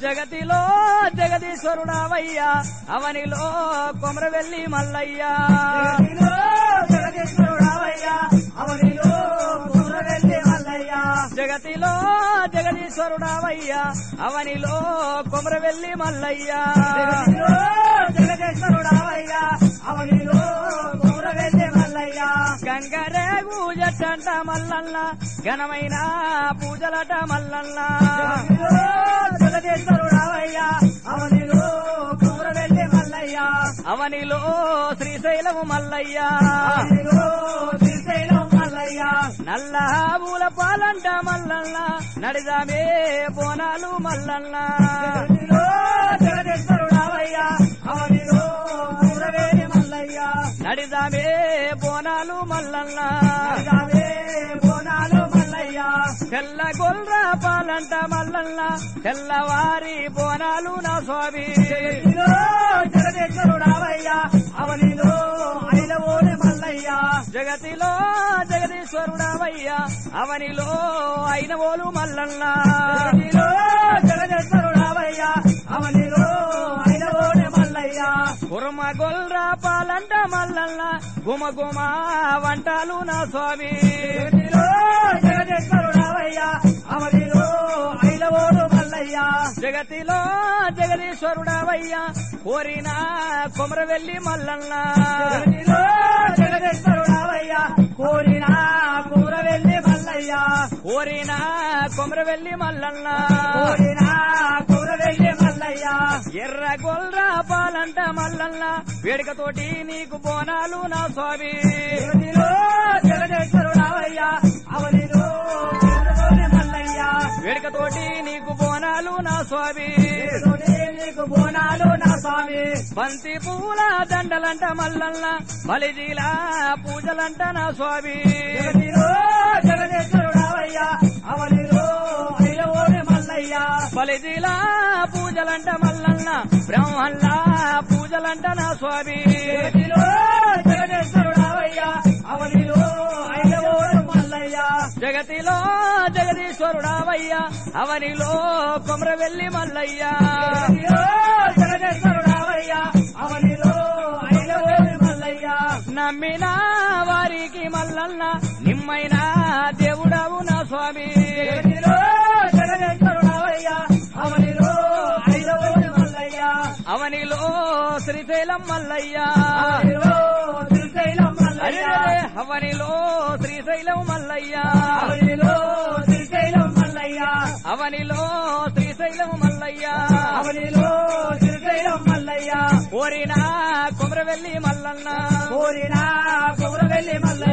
జగతిలో జగదీశ్వరుడావయ్యా అవనిలో కొమరవెల్లి మల్లయ్యా జగతిలో జగదీశ్వరుడావయ్యా, అవనిలో కుమ్రవెల్లి మల్లయ్యా. జగతిలో జగదీశ్వరుడావయ్యా అవనిలో కొమరవెల్లి మల్లయ్యా జగతిలో జగదీశ్వరుడావయ్యా, అవనిలో కుమ్రవెల్లి మల్లయ్యా. గంగరేగు జట్టంట మల్లన్న ఘనమైన పూజలట మల్లన్న జగతిలో జగదీశ్వరుడావయ్యా, అవనిలో కుమ్రవెల్లి మల్లయ్యా. అవనిలో శ్రీశైలము మల్లయ్యా అవనిలో శ్రీశైలం మల్లయ్యా. నల్ల పూల పాలంట మల్లన్న నడిదామే బోనాలు మల్లన్న జగతిలో జగదీశ్వరుడావయ్యా, అవనిలో కుమ్రవేలి మల్లయ్యా. నడిదామే బోనాలు మల్లన్న రావే బోనాలు మల్లయ్యా. తెల్ల గొల్ర పాలంట మల్లన్న తెల్లవారి బోనాలు నా స్వామి జగతిలో జగదీశ్వరుడావయ్యా, అవనిలో ఐలవోని మల్లయ్యా. జగతిలో జగదీశ్వరుడవయ్యా అవనిలో అయినవోలు మల్లన్న జగతిలో జగదీశ్వరుడావయ్యా, అవనిలో ఐలవోని మల్లయ్యా. కుర్మ గొల్ర పాలంట మల్లన్న గుమ గుమ వంటలు నా స్వామి జగతిలో జగదీశ్వరుడావయ్యా, అవనిలో ఐలవోడు మల్లయ్యా. జగతిలో జగదీశ్వరుడవయ్యా కోరిన కొమరవెల్లి మల్లన్న జగతిలో జగదీశ్వరుడావయ్యా, కోరిన కూరవెల్లి మల్లయ్యా. కోరిన కొమరవెల్లి మల్లన్న కోరిన కూరవెల్లి మల్లయ్యా. ఎర్ర గొల్ర పాలంట మల్లన్న వేడుకతోటి నీకు బోనాలు నా స్వామి జగతిలో జగదీశ్వరుడావయ్యా, అవనిలో కూరవెల్లి మల్లయ్యా. వేడుకతోటి నీకు బోనాలు నా స్వామి జగతిలోనే నీకు బోనాలు నా స్వామి బంతి పూల దండలంట మల్లన్న బలిజీల పూజలంట నా స్వామి జగతిలో జగదీశ్వరుడావయ్యా, అవనిలో ఐలవోని మల్లయ్యా. బలిజీల పూజలంట మల్లన్న బ్రహ్మల్ల పూజలంట నా స్వామి జగతిలో జగదీశ్వరుడావయ్యా, అవనిలో ఐలవోని మల్లయ్యా. జగతిలో జగదీశ్వరుడావయ్యా అవనిలో కొమరవెల్లి మల్లయ్యా జగతిలో జగదీశ్వరుడావయ్యా, అవనిలో ఐలవోని మల్లయ్యా. నమ్మిన వారికి మల్లన్న నిమ్మైన దేవుడవు నా స్వామి జగతిలో జగదీశ్వరుడావయ్యా, అవనిలో ఐలవోని మల్లయ్యా. అవనిలో శ్రీశైలం మల్లయ్యా అవనిలో శ్రీశైలం మల్లయ్యా. అరే అవనిలో శ్రీశైలం మల్లయ్యా అవనిలో శ్రీశైలం మల్లయ్యా. అవనిలో శ్రీశైలం మల్లయ్యా అవనిలో శ్రీశైలం మల్లయ్యా. కోరిన కొమరవెల్లి మల్లన్న కోరిన కుమరవెల్లి మల్లయ్య